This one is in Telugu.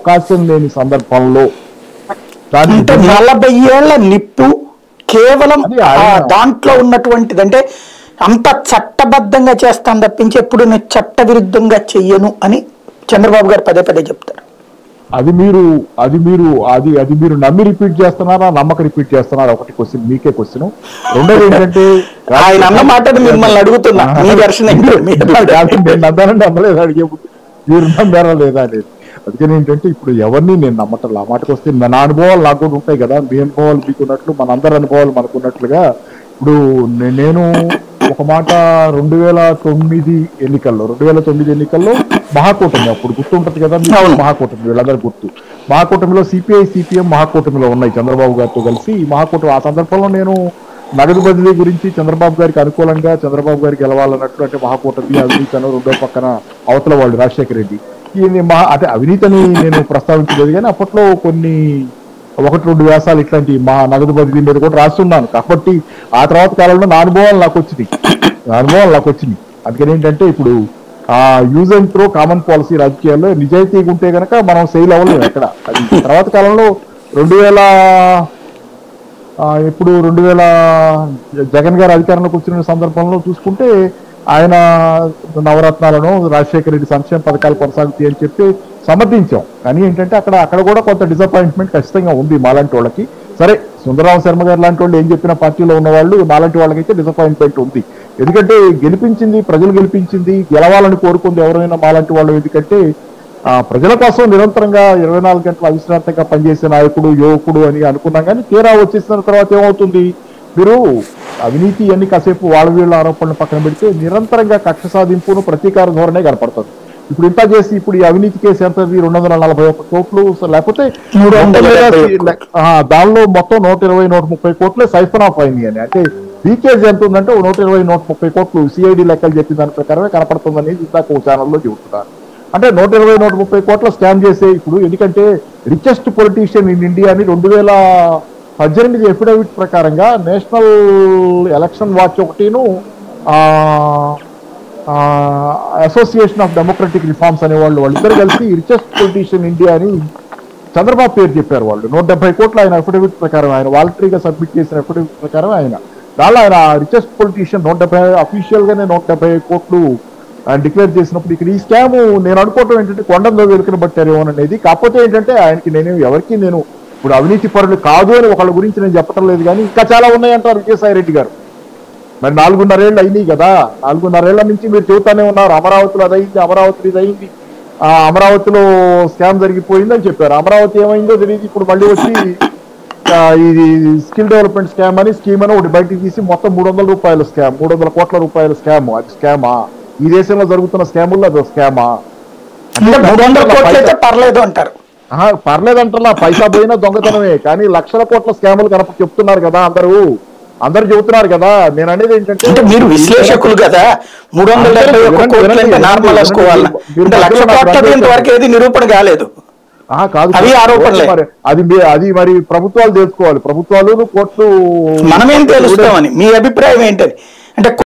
అవకాశం లేని సందర్భంలో దాన్ని అంటే నలభై ఏళ్ల నిప్పు కేవలం అది ఆయన- ఆ దాంట్లో ఉన్నటువంటిది అంటే అంత చట్టబద్ధంగా చేస్తాను తప్పించి ఎప్పుడు నేను చట్ట విరుద్ధంగా చెయ్యను అని చంద్రబాబు గారు పదే పదే చెప్తారు అది మీరు అది మీరు అది అది మీరు నమ్మి రిపీట్ చేస్తున్నారా నమ్మక రిపీట్ చేస్తున్నారా ఒకటి క్వశ్చన్ మీకే క్వశ్చన్ రెండోది ఏంటంటే ఆయన అన్న మాటను మిమ్మల్ని అడుగుతున్నా మీ వెర్షన్ ఏంటో మీరు కాదు, నేను నమ్మానంటే నమ్మలేదు అడిగే మీరు నమ్మారా లేదా అనేది అందుకని ఏంటంటే ఇప్పుడు ఎవరిని నేను నమ్మటం ఆ మాటకు వస్తే నా అనుభవాలు నాకు కూడా ఉంటాయి కదా మీ అనుభవాలు మీకున్నట్లు మన అందరి అనుభవాలు మనకున్నట్లుగా ఇప్పుడు నే- నేను ఒక మాట రెండు వేల తొమ్మిది ఎన్నికల్లో రెండు వేల తొమ్మిది ఎన్నికల్లో మహాకూటమి అప్పుడు గుర్తుంటది కదా మీకు అవును. మహాకూటమి వీళ్ళందరూ గుర్తు మహాకూటమిలో సిపిఐ సిపిఎం మహాకూటమిలో ఉన్నాయి చంద్రబాబు గారితో కలిసి ఈ మహాకూటమి ఆ సందర్భంలో నేను నగదు బదిలీ గురించి చంద్రబాబు గారికి అనుకూలంగా చంద్రబాబు గారికి గెలవాలన్నట్టు అంటే మహాకూటమి అవినీతి అను రెండో పక్కన అవతల వాళ్ళు రాజశేఖర రెడ్డి ఈ మహా అంటే అవినీతిని నేను ప్రస్తావించలేదు కానీ అప్పట్లో కొన్ని ఒకటి రెండు వ్యాసాలు ఇట్లాంటి మా నగదు బదిలీ మీద కూడా రాస్తున్నాను కాబట్టి ఆ తర్వాత కాలంలో నా అనుభవాలు నాకు వచ్చినాయి నా అనుభవాలు నాకు వచ్చినాయి అందుకని ఏంటంటే ఇప్పుడు ఆ use and throw common policy రాజకీయాల్లో నిజాయితీగా ఉంటే గనక మనం సెయిల్ అవ్వలేము ఎక్కడ అది తర్వాత కాలంలో రెండు వేల ఆ, ఇప్పుడు రెండు వేల జగన్ గారు అధికారంలోకి వచ్చిన సందర్భంలో చూసుకుంటే ఆయన నవరత్నాలను రాజశేఖర రెడ్డి సంక్షేమ పథకాలు కొనసాగుతాయి అని చెప్పి సమర్థించాం కానీ ఏంటంటే అక్కడ అక్కడ కూడా కొంత డిసప్పాయింట్మెంట్ ఖచ్చితంగా ఉంది మాలాంటి వాళ్ళకి సరే సుందరరామ శర్మ గారు లాంటి వాళ్ళు ఏం చెప్పిన పార్టీలో ఉన్న వాళ్ళు మాలాంటి వాళ్ళకైతే డిసప్పాయింట్మెంట్ ఉంది ఎందుకంటే గెలిపించింది ప్రజలు గెలిపించింది గెలవాలని కోరుకుంది ఎవరైనా మాలాంటి వాళ్ళు ఎందుకంటే ఆ ప్రజల కోసం నిరంతరంగా ఇరవై నాలుగు గంటలు అవిశ్రాంతంగా పనిచేసే నాయకుడు యువకుడు అని అనుకున్నాం కానీ తీరా వచ్చేసిన తర్వాత ఏమవుతుంది మీరు అవినీతి అన్ని కాసేపు వాళ్ళ వీళ్ళ ఆరోపణలు పక్కన పెడితే నిరంతరంగా కక్ష సాధింపును ప్రతీకార ధోరణే కనపడుతుంది ఇప్పుడు ఇంత చేసి ఇప్పుడు ఈ అవినీతి కేసు ఎంత రెండు వందల నలభై ఒక్క కోట్లు సో లేకపోతే మూడు వందల మొత్తం మీద డెబ్బై ఒక్క. ఆ, దానిలో మొత్తం నూట ఇరవై నూట ముప్పై కోట్లే సైఫన్ ఆఫ్ అయింది అని అంటే లీకేజ్ ఎంత ఉందంటే ఓ నూట ఇరవై నూట ముప్పై కోట్లు సిఐడి లెక్కలు చెప్పిన దాని ప్రకారమే కనపడుతుందని ఇందాక ఓ ఛానల్లో చెబుతున్నారు అంటే నూట ఇరవై నూట ముప్పై కోట్ల స్కామ్ చేసే ఇప్పుడు ఎందుకంటే రిచెస్ట్ పొలిటీషియన్ ఇన్ ఇండియా అని రెండు వేల పద్దెనిమిది ఎఫిడవిట్ ప్రకారంగా నేషనల్ ఎలక్షన్ వాచ్ ఒకటిను అసోసియేషన్ ఆఫ్ డెమోక్రటిక్ రిఫార్మ్స్ అనే వాళ్ళు వాళ్ళిద్దరు కలిసి రిచెస్ట్ పొలిటీషియన్ ఇండియా అని చంద్రబాబు పేరు చెప్పారు వాళ్ళు నూట డెబ్బై కోట్ల ఆయన అఫిడవిట్ ప్రకారం ఆయన వాలంటరీగా సబ్మిట్ చేసిన అఫిడవిట్ ప్రకారం ఆయన దానిలో ఆయన రిచెస్ట్ పొలిటీషియన్ నూట డెబ్బై అఫీషియల్ గానే నూట డెబ్బై కోట్లు ఆయన డిక్లేర్ చేసినప్పుడు ఇక్కడ ఈ స్కామ్ నేను అనుకోవటం ఏంటంటే కొండంలో వెలుకని బట్టారేమో అనేది కాకపోతే ఏంటంటే ఆయనకి నేను ఎవరికి నేను ఇప్పుడు అవినీతి పరులు కాదు అని ఒకళ్ళ గురించి నేను చెప్పటం లేదు కానీ ఇంకా చాలా ఉన్నాయంటారు విజయసాయి రెడ్డి గారు మరి నాలుగున్నరేళ్ళు అయినాయి కదా నాలుగున్నరేళ్ల నుంచి మీరు చెబుతానే ఉన్నారు అమరావతిలో అది అయింది అమరావతి ఇది అయింది ఆ అమరావతిలో స్కామ్ జరిగిపోయింది అని చెప్పారు అమరావతి ఏమైందో తెలియదు ఇప్పుడు మళ్ళీ వచ్చి ఆ, ఇది స్కిల్ డెవలప్మెంట్ స్కామ్ అని స్కీమ్ అని ఒకటి బయటికి తీసి మొత్తం మూడు వందల రూపాయల స్కామ్ మూడు వందల కోట్ల రూపాయల స్కామ్ అది స్కామా ఈ దేశంలో జరుగుతున్న స్కాముల్లో అది స్కామా అంటే మూడు వందల కోట్లు అయితే పర్లేదు అంటారు ఆహా, పర్లేదంటారా పైసా పోయినా దొంగతనమే కానీ లక్షల కోట్ల స్కాములు కనుక చెప్తున్నారు కదా అందరూ అందరు చెబుతున్నారు కదా నేను అనేది ఏంటంటే అంటే మీరు విశ్లేషకులు కదా మూడు వందల డెబ్బై ఒక్క వినండి, కోట్లు అంటే వినండి, నార్మల్ వినండి, వేసుకోవాలా మీరు అంటే లక్ష మధ్యలో కోట్లది నాకు ఇంతవరకు ఏది నిరూపణ కాలేదు ఆ, కాదు అవి ఆరోపణలే. మరి అది మీ- అది మరి ప్రభుత్వాలు తెలుసుకోవాలి ప్రభుత్వాలు కోర్టు మనమేం తెలుస్తామని మీ అభిప్రాయం ఏంటని అంటే